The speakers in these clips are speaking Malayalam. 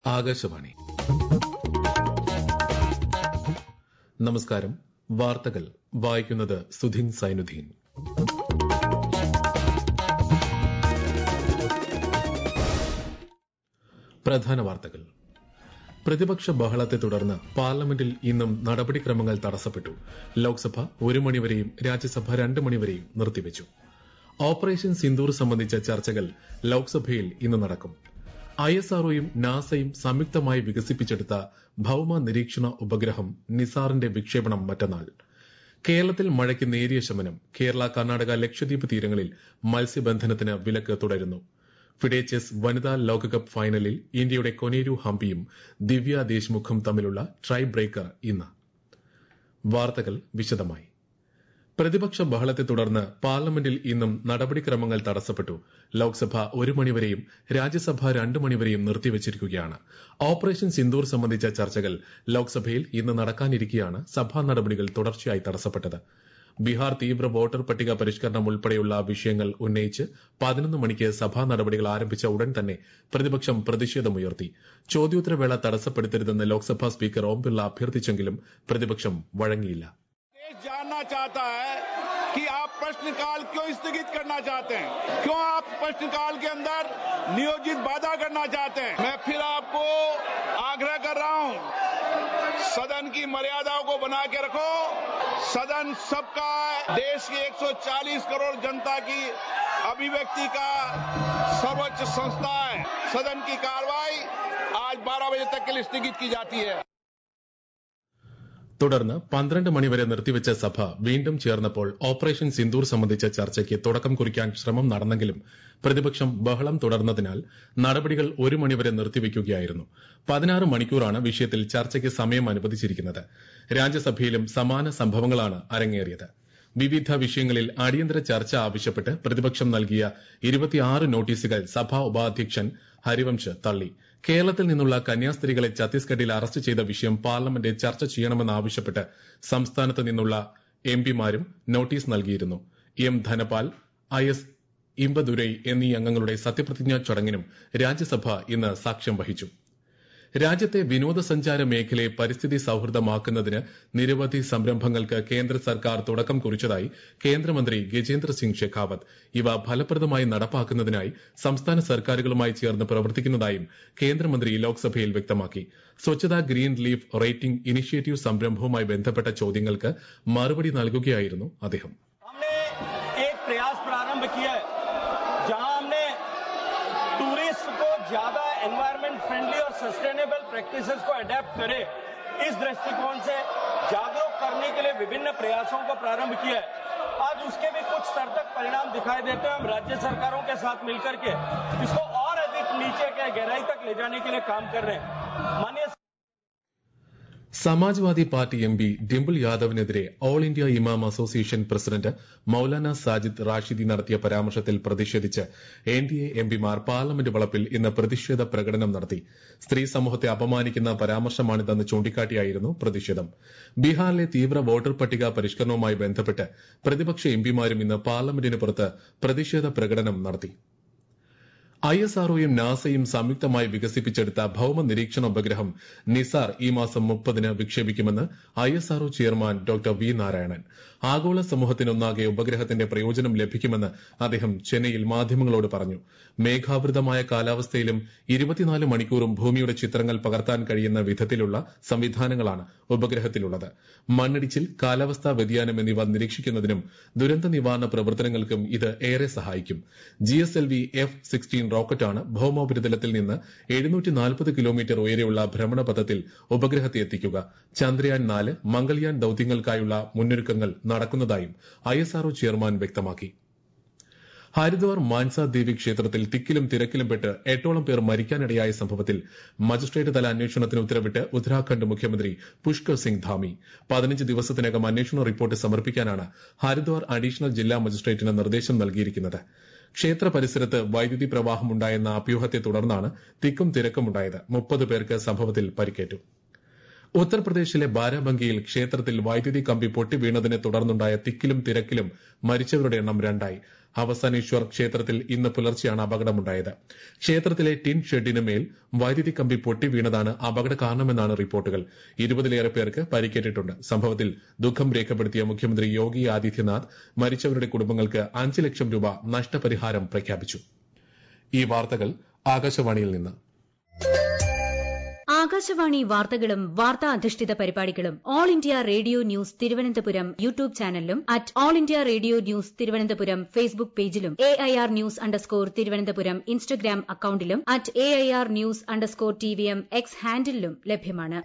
ആകാശവാണി നമസ്കാരം വാർത്തകൾ വായിക്കുന്നത് സുധിൻ സൈനുദ്ദീൻ പ്രധാന വാർത്തകൾ പ്രതിപക്ഷ ബഹളത്തെ തുടർന്ന് പാർലമെന്റിൽ ഇന്നും നടപടിക്രമങ്ങൾ തടസ്സപ്പെട്ടു ലോക്സഭ ഒരു മണിവരെയും രാജ്യസഭ രണ്ട് മണിവരെയും നിർത്തിവച്ചു ഓപ്പറേഷൻ സിന്ദൂർ സംബന്ധിച്ച ചർച്ചകൾ ലോക്സഭയിൽ ഇന്ന് നടക്കും ഐ എസ് ആർഒയും നാസയും സംയുക്തമായി വികസിപ്പിച്ചെടുത്ത ഭൌമ നിരീക്ഷണ ഉപഗ്രഹം നിസാറിന്റെ വിക്ഷേപണം മറ്റന്നാൾ കേരളത്തിൽ മഴയ്ക്ക് നേരിയ ശമനം കേരള കർണാടക ലക്ഷദ്വീപ് തീരങ്ങളിൽ മത്സ്യബന്ധനത്തിന് വിലക്ക് തുടരുന്നു ഫിഡെ ചെസ് വനിതാ ലോകകപ്പ് ഫൈനലിൽ ഇന്ത്യയുടെ കൊനേരു ഹംപിയും ദിവ്യ ദേശ്മുഖും തമ്മിലുള്ള ട്രൈ ബ്രേക്കർ ഇന്ന് വാർത്തകൾ വിശദമായി പ്രതിപക്ഷ ബഹളത്തെ തുടർന്ന് പാർലമെന്റിൽ ഇന്നും നടപടിക്രമങ്ങൾ തടസ്സപ്പെട്ടു ലോക്സഭ ഒരു മണിവരെയും രാജ്യസഭ രണ്ട് മണിവരെയും നിർത്തിവച്ചിരിക്കുകയാണ് ഓപ്പറേഷൻ സിന്ദൂർ സംബന്ധിച്ച ചർച്ചകൾ ലോക്സഭയിൽ ഇന്ന് നടക്കാനിരിക്കെയാണ് സഭാ നടപടികൾ തുടർച്ചയായി തടസ്സപ്പെട്ടത് ബീഹാർ തീവ്ര വോട്ടർ പട്ടിക പരിഷ്കരണം ഉൾപ്പെടെയുള്ള വിഷയങ്ങൾ ഉന്നയിച്ച് പതിനൊന്ന് മണിക്ക് സഭാ നടപടികൾ ആരംഭിച്ച ഉടൻ തന്നെ പ്രതിപക്ഷം പ്രതിഷേധമുയർത്തി ചോദ്യോത്തരവേള തടസ്സപ്പെടുത്തരുതെന്ന് ലോക്സഭാ സ്പീക്കർ ഓം ബിർള അഭ്യർത്ഥിച്ചെങ്കിലും പ്രതിപക്ഷം വഴങ്ങിയില്ല देश जानना चाहता है कि आप प्रश्नकाल क्यों स्थगित करना चाहते हैं क्यों आप प्रश्नकाल के अंदर नियोजित बाधा करना चाहते हैं मैं फिर आपको आग्रह कर रहा हूं सदन की मर्यादाओं को बना के रखो सदन सबका है देश की 140 करोड़ जनता की अभिव्यक्ति का सर्वोच्च संस्था है सदन की कार्रवाई आज 12 बजे तक के लिए स्थगित की जाती है തുടർന്ന് പന്ത്രണ്ട് മണിവരെ നിർത്തിവച്ച സഭ വീണ്ടും ചേർന്നപ്പോൾ ഓപ്പറേഷൻ സിന്ദൂർ സംബന്ധിച്ച ചർച്ചയ്ക്ക് തുടക്കം കുറിക്കാൻ ശ്രമം നടന്നെങ്കിലും പ്രതിപക്ഷം ബഹളം തുടർന്നതിനാൽ നടപടികൾ ഒരു മണിവരെ നിർത്തിവെക്കുകയായിരുന്നു പതിനാറ് മണിക്കൂറാണ് വിഷയത്തിൽ ചർച്ചയ്ക്ക് സമയം അനുവദിച്ചിരിക്കുന്നത് രാജ്യസഭയിലും സമാന സംഭവങ്ങളാണ് അരങ്ങേറിയത് വിവിധ വിഷയങ്ങളിൽ അടിയന്തര ചർച്ച ആവശ്യപ്പെട്ട് പ്രതിപക്ഷം നൽകിയ ഇരുപത്തിയാറ് നോട്ടീസുകൾ സഭാ ഉപാധ്യക്ഷൻ ഹരിവംശ് തള്ളി കേരളത്തിൽ നിന്നുള്ള കന്യാസ്ത്രീകളെ ഛത്തീസ്ഗഡിൽ അറസ്റ്റ് ചെയ്ത വിഷയം പാർലമെന്റിൽ ചർച്ച ചെയ്യണമെന്നാവശ്യപ്പെട്ട് സംസ്ഥാനത്ത് നിന്നുള്ള എംപിമാരും നോട്ടീസ് നൽകിയിരുന്നു M Dhanapal I S Imbadurai എന്നീ അംഗങ്ങളുടെ സത്യപ്രതിജ്ഞാ ചടങ്ങിനും രാജ്യസഭ ഇന്ന് സാക്ഷ്യം വഹിച്ചു രാജ്യത്തെ വിനോദസഞ്ചാര മേഖലയെ പരിസ്ഥിതി സൌഹൃദമാക്കുന്നതിന് നിരവധി സംരംഭങ്ങൾക്ക് കേന്ദ്ര സർക്കാർ തുടക്കം കുറിച്ചതായി കേന്ദ്രമന്ത്രി ഗജേന്ദ്ര സിംഗ് ഷെഖാവത്ത് ഇവ ഫലപ്രദമായി നടപ്പാക്കുന്നതിനായി സംസ്ഥാന സർക്കാരുകളുമായി ചേർന്ന് പ്രവർത്തിക്കുന്നതായും കേന്ദ്രമന്ത്രി ലോക്സഭയിൽ വ്യക്തമാക്കി Swachhata green leaf rating initiative സംരംഭവുമായി ബന്ധപ്പെട്ട ചോദ്യങ്ങൾക്ക് മറുപടി നൽകുകയായിരുന്നു അദ്ദേഹം हमने एक प्रयास प्रारंभ किया है जहां हमने टूरिस्ट को ज्यादा एनवायरमेंट फ्रेंडली और सस्टेनेबल प्रैक्टिसेस को अडेप्ट करे इस दृष्टिकोण से जागरूक करने के लिए विभिन्न प्रयासों को प्रारंभ किया है आज उसके भी कुछ स्तर तक परिणाम दिखाई देते हैं हम राज्य सरकारों के साथ मिलकर के इसको और अधिक नीचे के गहराई तक ले जाने के लिए काम कर रहे हैं माननीय Samajwadi party M P Dimple യാദവിനെതിരെ all India imam association president Maulana Sajid Rashidi നടത്തിയ പരാമർശത്തിൽ പ്രതിഷേധിച്ച് എൻ ഡി എ എംപിമാർ പാർലമെന്റ് വളപ്പിൽ ഇന്ന് പ്രതിഷേധ പ്രകടനം നടത്തി സ്ത്രീ സമൂഹത്തെ അപമാനിക്കുന്ന പരാമർശമാണിതെന്ന് ചൂണ്ടിക്കാട്ടിയായിരുന്നു പ്രതിഷേധം ബീഹാറിലെ തീവ്ര വോട്ടർ പട്ടിക പരിഷ്കരണവുമായി ബന്ധപ്പെട്ട് പ്രതിപക്ഷ എംപിമാരും ഇന്ന് പാർലമെന്റിന് പുറത്ത് പ്രതിഷേധ പ്രകടനം നടത്തി ഐ എസ് ആർഒയും നാസയും സംയുക്തമായി വികസിപ്പിച്ചെടുത്ത ഭൌമ നിരീക്ഷണ ഉപഗ്രഹം നിസാർ ഈ മാസം മുപ്പതിന് വിക്ഷേപിക്കുമെന്ന് I S R O chairman doctor V Narayanan ആഗോള സമൂഹത്തിനൊന്നാകെ ഉപഗ്രഹത്തിന്റെ പ്രയോജനം ലഭിക്കുമെന്ന് അദ്ദേഹം ചെന്നൈയിൽ മാധ്യമങ്ങളോട് പറഞ്ഞു മേഘാവൃതമായ കാലാവസ്ഥയിലും ഇരുപത്തിനാല് മണിക്കൂറും ഭൂമിയുടെ ചിത്രങ്ങൾ പകർത്താൻ കഴിയുന്ന വിധത്തിലുള്ള സംവിധാനങ്ങളാണ് ഉപഗ്രഹത്തിലുള്ളത് മണ്ണിടിച്ചിൽ കാലാവസ്ഥാ വ്യതിയാനം എന്നിവ നിരീക്ഷിക്കുന്നതിനും ദുരന്ത നിവാരണ പ്രവർത്തനങ്ങൾക്കും ഇത് ഏറെ സഹായിക്കും G S L V F sixteen റോക്കറ്റാണ് ഭൌമോപരിതലത്തിൽ നിന്ന് എഴുന്നൂറ്റി നാൽപ്പത് കിലോമീറ്റർ ഉയരെയുള്ള ഭ്രമണപഥത്തിൽ ഉപഗ്രഹത്തെ എത്തിക്കുക ചന്ദ്രയാൻ നാല് മംഗൾയാൻ ദൌത്യങ്ങൾക്കായുള്ള മുന്നൊരുക്കങ്ങൾ നടക്കുന്നതായും ഐ എസ് ആർഒ ചെയർമാൻ വ്യക്തമാക്കി ഹരിദ്വാർ മാൻസ ദേവി ക്ഷേത്രത്തിൽ തിക്കിലും തിരക്കിലും പെട്ട് എട്ടോളം പേർ മരിക്കാനിടയായ സംഭവത്തിൽ മജിസ്ട്രേറ്റ് തല അന്വേഷണത്തിന് ഉത്തരവിട്ട് ഉത്തരാഖണ്ഡ് മുഖ്യമന്ത്രി പുഷ്കർ സിംഗ് ധാമി പതിനഞ്ച് ദിവസത്തിനകം അന്വേഷണ റിപ്പോർട്ട് സമർപ്പിക്കാനാണ് ഹരിദ്വാർ അഡീഷണൽ ജില്ലാ മജിസ്ട്രേറ്റിന് നിർദ്ദേശം നൽകിയിരിക്കുന്നത് ക്ഷേത്ര പരിസരത്ത് വൈദ്യുതി പ്രവാഹമുണ്ടായെന്ന അഭ്യൂഹത്തെ തുടർന്നാണ് തിക്കും തിരക്കുമുണ്ടായത് മുപ്പത് പേർക്ക് സംഭവത്തിൽ പരിക്കേറ്റു ഉത്തർപ്രദേശിലെ ബാരാബങ്കിയിൽ ക്ഷേത്രത്തിൽ വൈദ്യുതി കമ്പി പൊട്ടി വീണതിനെ തുടർന്നുണ്ടായ തിക്കിലും തിരക്കിലും മരിച്ചവരുടെ എണ്ണം രണ്ടായി അവസാനേശ്വർ ക്ഷേത്രത്തിൽ ഇന്ന് പുലർച്ചെയാണ് അപകടമുണ്ടായത് ക്ഷേത്രത്തിലെ ടിൻ ഷെഡിന് മേൽ വൈദ്യുതി കമ്പി പൊട്ടി വീണതാണ് അപകട കാരണമെന്നാണ് റിപ്പോർട്ടുകൾ ഇരുപതിലേറെ പേർക്ക് പരിക്കേറ്റിട്ടുണ്ട് സംഭവത്തിൽ ദുഃഖം രേഖപ്പെടുത്തിയ മുഖ്യമന്ത്രി യോഗി ആദിത്യനാഥ് മരിച്ചവരുടെ കുടുംബങ്ങൾക്ക് അഞ്ച് ലക്ഷം രൂപ നഷ്ടപരിഹാരം പ്രഖ്യാപിച്ചു ഈ വാർത്തകൾ ആകാശവാണിയിൽ നിന്ന് ആകാശവാണി വാർത്തകളും വാർത്താ അധിഷ്ഠിത പരിപാടികളും all India radio news Thiruvananthapuram YouTube ചാനലിലും at all India radio news Thiruvananthapuram Facebook പേജിലും A I R news underscore Thiruvananthapuram Instagram അക്കൌണ്ടിലും at A I R news underscore T V M X ഹാൻഡിലും ലഭ്യമാണ്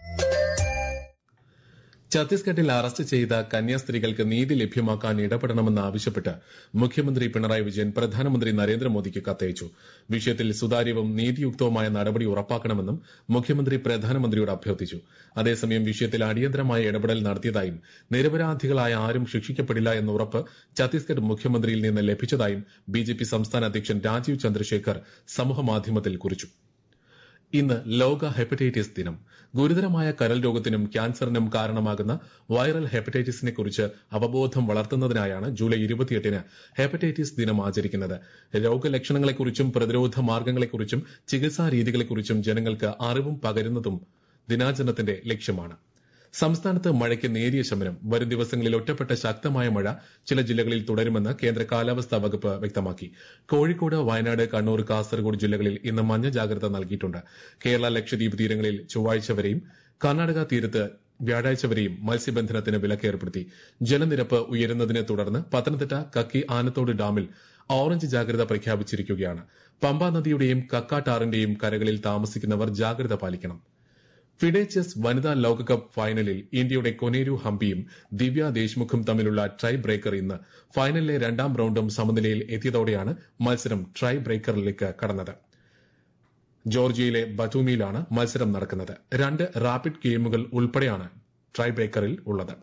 ഛത്തീസ്ഗഡിൽ അറസ്റ്റ് ചെയ്ത കന്യാസ്ത്രീകൾക്ക് നീതി ലഭ്യമാക്കാൻ ഇടപെടണമെന്ന് ആവശ്യപ്പെട്ട് മുഖ്യമന്ത്രി പിണറായി വിജയൻ പ്രധാനമന്ത്രി നരേന്ദ്രമോദിക്ക് കത്തയച്ചു വിഷയത്തിൽ സുതാര്യവും നീതിയുക്തവുമായ നടപടി ഉറപ്പാക്കണമെന്നും മുഖ്യമന്ത്രി പ്രധാനമന്ത്രിയോട് അഭ്യർത്ഥിച്ചു അതേസമയം വിഷയത്തിൽ അടിയന്തരമായ ഇടപെടൽ നടത്തിയതായും നിരപരാധികളായ ആരും ശിക്ഷിക്കപ്പെടില്ല എന്ന ഉറപ്പ് ഛത്തീസ്ഗഡ് മുഖ്യമന്ത്രിയിൽ നിന്ന് ലഭിച്ചതായും ബിജെപി സംസ്ഥാന അധ്യക്ഷൻ രാജീവ് ചന്ദ്രശേഖർ സമൂഹമാധ്യമത്തിൽ കുറിച്ചു ഇന്ന് ലോക ഹെപ്പറ്റൈറ്റിസ് ദിനം ഗുരുതരമായ കരൾ രോഗത്തിനും ക്യാൻസറിനും കാരണമാകുന്ന വൈറൽ ഹെപ്പറ്റൈറ്റിസിനെ കുറിച്ച് അവബോധം വളർത്തുന്നതിനായാണ് ജൂലൈ ഇരുപത്തിയെട്ടിന് ഹെപ്പറ്റൈറ്റിസ് ദിനം ആചരിക്കുന്നത് രോഗലക്ഷണങ്ങളെക്കുറിച്ചും പ്രതിരോധ മാർഗങ്ങളെക്കുറിച്ചും ചികിത്സാ രീതികളെക്കുറിച്ചും ജനങ്ങൾക്ക് അറിവും പകരുന്നതും ദിനാചരണത്തിന്റെ ലക്ഷ്യമാണ് സംസ്ഥാനത്ത് മഴയ്ക്ക് നേരിയ ശമനം വരും ദിവസങ്ങളിൽ ഒറ്റപ്പെട്ട ശക്തമായ മഴ ചില ജില്ലകളിൽ തുടരുമെന്ന് കേന്ദ്ര കാലാവസ്ഥാ വകുപ്പ് വ്യക്തമാക്കി കോഴിക്കോട് വയനാട് കണ്ണൂർ കാസർഗോഡ് ജില്ലകളിൽ ഇന്ന് മഞ്ഞ ജാഗ്രത നൽകിയിട്ടുണ്ട് കേരള ലക്ഷദ്വീപ് തീരങ്ങളിൽ ചൊവ്വാഴ്ച വരെയും കർണാടക തീരത്ത് വ്യാഴാഴ്ച വരെയും മത്സ്യബന്ധനത്തിന് വിലക്ക് ഏർപ്പെടുത്തി ജലനിരപ്പ് ഉയരുന്നതിനെ തുടർന്ന് പത്തനംതിട്ട കക്കി ആനത്തോട് ഡാമിൽ ഓറഞ്ച് ജാഗ്രത പ്രഖ്യാപിച്ചിരിക്കുകയാണ് പമ്പാ നദിയുടെയും കക്കാട്ടാറിന്റെയും കരകളിൽ താമസിക്കുന്നവർ ജാഗ്രത പാലിക്കണം ഫിഡെ ചെസ് വനിതാ ലോകകപ്പ് ഫൈനലിൽ ഇന്ത്യയുടെ കൊനേരു ഹംപിയും ദിവ്യ ദേശ്മുഖും തമ്മിലുള്ള ടൈ ബ്രേക്കർ ഇന്ന് ഫൈനലിലെ രണ്ടാം റൌണ്ടും സമനിലയിൽ എത്തിയതോടെയാണ് മത്സരം ട്രൈ ബ്രേക്കറിലേക്ക് കടന്നത് ജോർജിയയിലെ ബറ്റൂമിയിലാണ് മത്സരം നടക്കുന്നത് രണ്ട് റാപ്പിഡ് ഗെയിമുകൾ ഉൾപ്പെടെയാണ് ട്രൈ ബ്രേക്കറിൽ ഉള്ളത്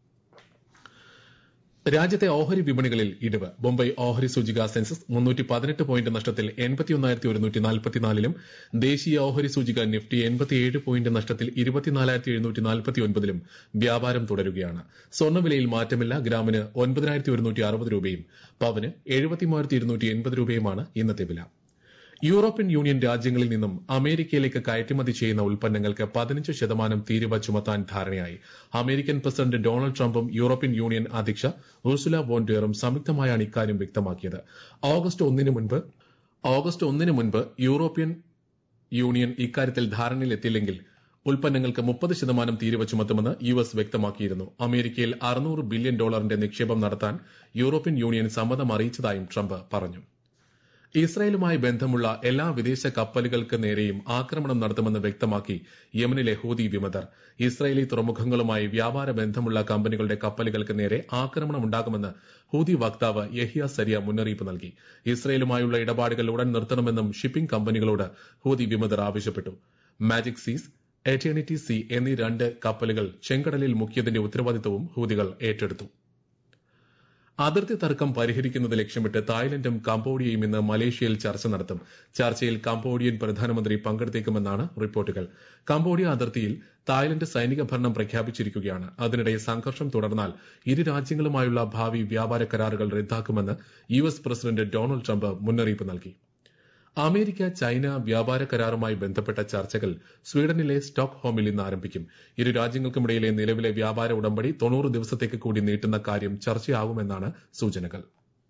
രാജ്യത്തെ ഓഹരി വിപണികളിൽ ഇടിവ് മുംബൈ ഓഹരി സൂചിക സെൻസസ് മുന്നൂറ്റി പതിനെട്ട് പോയിന്റ് നഷ്ടത്തിൽ എൺപത്തിയൊന്നായിരത്തി ഒരുന്നൂറ്റി നാൽപ്പത്തിനാലിലും ദേശീയ ഓഹരി സൂചിക നിഫ്റ്റി എൺപത്തിയേഴ് പോയിന്റ് നഷ്ടത്തിൽ ഇരുപത്തിനാലായിരത്തി എഴുന്നൂറ്റി നാൽപ്പത്തിയൊൻപതിലും വ്യാപാരം തുടരുകയാണ് സ്വർണ്ണവിലയിൽ മാറ്റമില്ല ഗ്രാമിന് ഒൻപതിനായിരത്തി ഒരുന്നൂറ്റി അറുപത് രൂപയും പവന് എഴുപത്തിമൂവായിരത്തി ഇരുന്നൂറ്റി എൺപത് രൂപയുമാണ് ഇന്നത്തെ വില യൂറോപ്യൻ യൂണിയൻ രാജ്യങ്ങളിൽ നിന്നും അമേരിക്കയിലേക്ക് കയറ്റുമതി ചെയ്യുന്ന ഉൽപ്പന്നങ്ങൾക്ക് പതിനഞ്ച് ശതമാനം തീരുവ ചുമത്താൻ ധാരണയായി അമേരിക്കൻ പ്രസിഡന്റ് ഡൊണാൾഡ് ട്രംപും യൂറോപ്യൻ യൂണിയൻ അധ്യക്ഷ ഉർസുല വോൺഡേറും സംയുക്തമായാണ് ഇക്കാര്യം വ്യക്തമാക്കിയത് ഓഗസ്റ്റ് ഒന്നിന് മുൻപ് ഓഗസ്റ്റ് ഒന്നിന് മുൻപ് യൂറോപ്യൻ യൂണിയൻ ഇക്കാര്യത്തിൽ ധാരണയിലെത്തിയില്ലെങ്കിൽ ഉൽപ്പന്നങ്ങൾക്ക് മുപ്പത് ശതമാനം തീരുവ ചുമത്തുമെന്ന് യു എസ് വ്യക്തമാക്കിയിരുന്നു അമേരിക്കയിൽ അറുന്നൂറ് ബില്യൺ ഡോളറിന്റെ നിക്ഷേപം നടത്താൻ യൂറോപ്യൻ യൂണിയൻ സമ്മതം അറിയിച്ചതായും ട്രംപ് പറഞ്ഞു ഇസ്രായേലുമായി ബന്ധമുള്ള എല്ലാ വിദേശ കപ്പലുകൾക്ക് നേരെയും ആക്രമണം നടത്തുമെന്ന് വ്യക്തമാക്കി യമനിലെ ഹൂതി വിമതർ ഇസ്രായേലി തുറമുഖങ്ങളുമായി വ്യാപാര ബന്ധമുള്ള കമ്പനികളുടെ കപ്പലുകൾക്ക് നേരെ ആക്രമണം ഉണ്ടാകുമെന്ന് ഹൂതി വക്താവ് യഹിയ സരിയ മുന്നറിയിപ്പ് നൽകി ഇസ്രായേലുമായുള്ള ഇടപാടുകൾ ഉടൻ നിർത്തണമെന്നും ഷിപ്പിംഗ് കമ്പനികളോട് ഹൂതി വിമതർ ആവശ്യപ്പെട്ടു മാജിക് സീസ് എറ്റേണിറ്റി സി എന്നീ രണ്ട് കപ്പലുകൾ ചെങ്കടലിൽ മുക്കിയതിന്റെ ഉത്തരവാദിത്തവും ഹൂതികൾ ഏറ്റെടുത്തു അതിർത്തി തർക്കം പരിഹരിക്കുന്നത് ലക്ഷ്യമിട്ട് തായ്ലൻഡും കംബോഡിയയും ഇന്ന് മലേഷ്യയിൽ ചർച്ച നടത്തും ചർച്ചയിൽ കംബോഡിയൻ പ്രധാനമന്ത്രി പങ്കെടുത്തേക്കുമെന്നാണ് റിപ്പോർട്ടുകൾ കംബോഡിയ അതിർത്തിയിൽ തായ്ലൻഡ് സൈനിക ഭരണം പ്രഖ്യാപിച്ചിരിക്കുകയാണ് അതിനിടെ സംഘർഷം തുടർന്നാൽ ഇരു രാജ്യങ്ങളുമായുള്ള ഭാവി വ്യാപാര കരാറുകൾ റദ്ദാക്കുമെന്ന് U S president Donald Trump മുന്നറിയിപ്പ് നൽകി അമേരിക്ക ചൈന വ്യാപാര കരാറുമായി ബന്ധപ്പെട്ട ചർച്ചകൾ സ്വീഡനിലെ സ്റ്റോക്ക് ഹോമിൽ ഇന്ന് ആരംഭിക്കും ഇരു രാജ്യങ്ങൾക്കുമിടയിലെ നിലവിലെ വ്യാപാര ഉടമ്പടി തൊണ്ണൂറ് ദിവസത്തേക്ക് കൂടി നീട്ടുന്ന കാര്യം ചർച്ചയാവുമെന്നാണ് സൂചനകൾ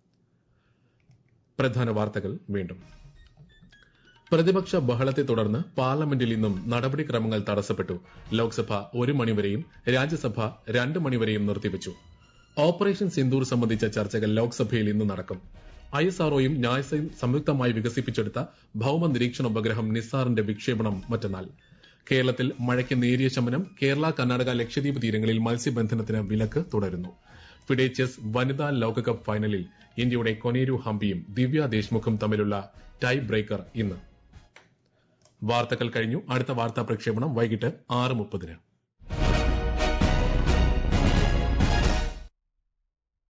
പ്രധാന വാർത്തകൾ വീണ്ടും പ്രതിപക്ഷ ബഹളത്തെ തുടർന്ന് പാർലമെന്റിൽ ഇന്നും നടപടിക്രമങ്ങൾ തടസ്സപ്പെട്ടു ലോക്സഭ ഒരു മണിവരെയും രാജ്യസഭ രണ്ട് മണിവരെയും നിർത്തിവച്ചു ഓപ്പറേഷൻ സിന്ദൂർ സംബന്ധിച്ച ചർച്ചകൾ ലോക്സഭയിൽ ഇന്ന് നടക്കും ഐ എസ് ആർഒയും നാസയും സംയുക്തമായി വികസിപ്പിച്ചെടുത്ത ഭൌമ നിരീക്ഷണ ഉപഗ്രഹം നിസാറിന്റെ വിക്ഷേപണം മറ്റന്നാൾ കേരളത്തിൽ മഴയ്ക്ക് നേരിയ ശമനം കേരള കർണാടക ലക്ഷദ്വീപ് തീരങ്ങളിൽ മത്സ്യബന്ധനത്തിന് വിലക്ക് തുടരുന്നു ഫിഡെ ചെസ് വനിതാ ലോകകപ്പ് ഫൈനലിൽ ഇന്ത്യയുടെ കൊനേരു ഹംപിയും ദിവ്യ ദേശ്മുഖും തമ്മിലുള്ള ടൈ ബ്രേക്കർ ഇന്ന് വാർത്തകൾ കഴിഞ്ഞു അടുത്ത വാർത്താ പ്രക്ഷേപണം വൈകിട്ട് ആറ് മുപ്പതിന്